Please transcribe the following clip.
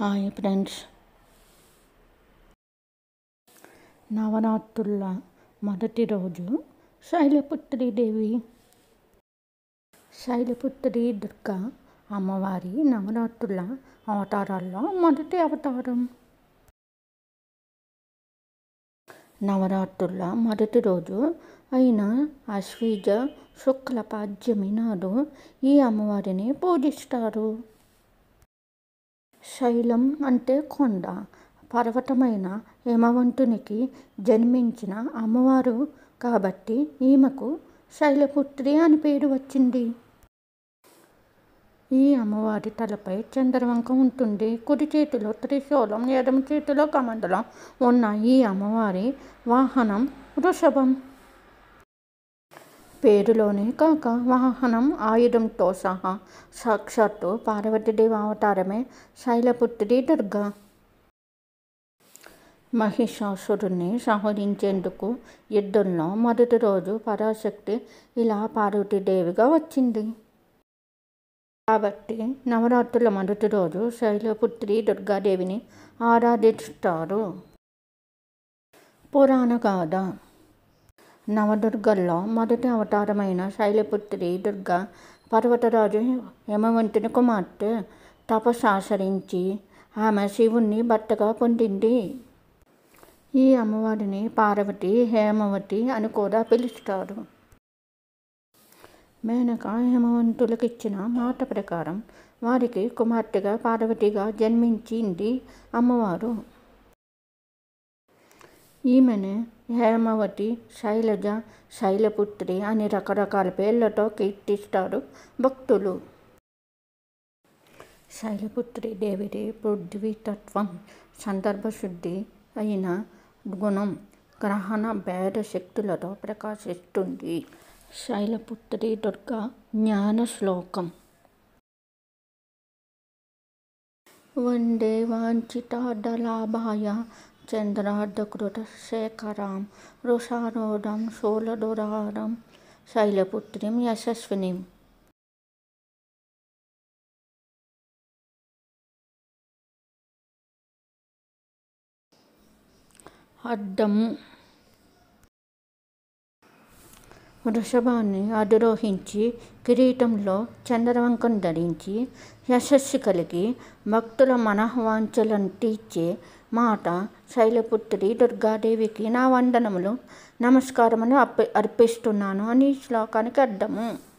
hi friends నవరాత్రుల మొదటి రోజు శైలపుత్రి దేవి శైలపుత్రి దుర్గా అమ్మవారి నవరాత్రుల అవతారాల్లో మొదటి అవతారం నవరాత్రుల మొదటి రోజు అయిన ఆశ్వీజ శుక్ల పాడ్యమి నాడు ఈ అమ్మవారిని పూజిస్తారు శైలం అంటే కొండ పర్వతమైన హిమవంతునికి జన్మించిన అమ్మవారు కాబట్టి ఈమెకు శైలపుత్రి అని పేరు వచ్చింది ఈ అమ్మవారి తలపై చంద్రవంక ఉంటుంది కుడి చేతిలో త్రిశూలం ఎడమ చేతిలో కమండలం ఉన్న ఈ అమ్మవారి వాహనం వృషభం పేరులోనే కాక వాహనం ఆయుధంతో సహా సాక్షాత్తు పార్వతీదేవి అవతారమే శైలపుత్రి దుర్గా మహిషాసురుణ్ణి సంహరించేందుకు యుద్ధంలో మొదటి రోజు పరాశక్తి ఇలా పార్వతీదేవిగా వచ్చింది కాబట్టి నవరాత్రుల మొదటి రోజు శైలపుత్రి దుర్గాదేవిని ఆరాధిస్తారు పురాణ గాథ నవదుర్గల్లో మొదటి అవతారమైన శైలపుత్రి దుర్గా పర్వతరాజు హేమవంతుని కుమార్తె తపస్సాచరించి ఆమె శివుణ్ణి భర్తగా పొందింది ఈ అమ్మవారిని పార్వతి హేమవతి అని కూడా పిలుస్తారు మేనక హేమవంతులకు ఇచ్చిన మాట ప్రకారం వారికి కుమార్తెగా పార్వతిగా జన్మించింది అమ్మవారు ఈమెను హేమవతి శైలజ శైలపుత్రి అని రకరకాల పేర్లతో కీర్తిస్తారు భక్తులు శైలపుత్రి దేవిది పృథ్వీతత్వం సందర్భశుద్ధి అయిన గుణం గ్రహణ భేద శక్తులతో ప్రకాశిస్తుంది శైలపుత్రి దుర్గా జ్ఞాన శ్లోకం వందే వాంఛితార్థలాభాయ చంద్రార్ధకృతశేఖరాం వృషారూఢం శూలదురారం శైలపుత్రిం యశస్వినిం అడ్డము వృషభాన్ని అధిరోహించి కిరీటంలో చంద్రవంకం ధరించి యశస్సు కలిగి భక్తుల మనఃవాంఛలను తీర్చే మాట శైలపుత్రి దుర్గాదేవికి నా వందనములు నమస్కారములు అర్పి అర్పిస్తున్నాను అని ఈ శ్లోకానికి అర్థము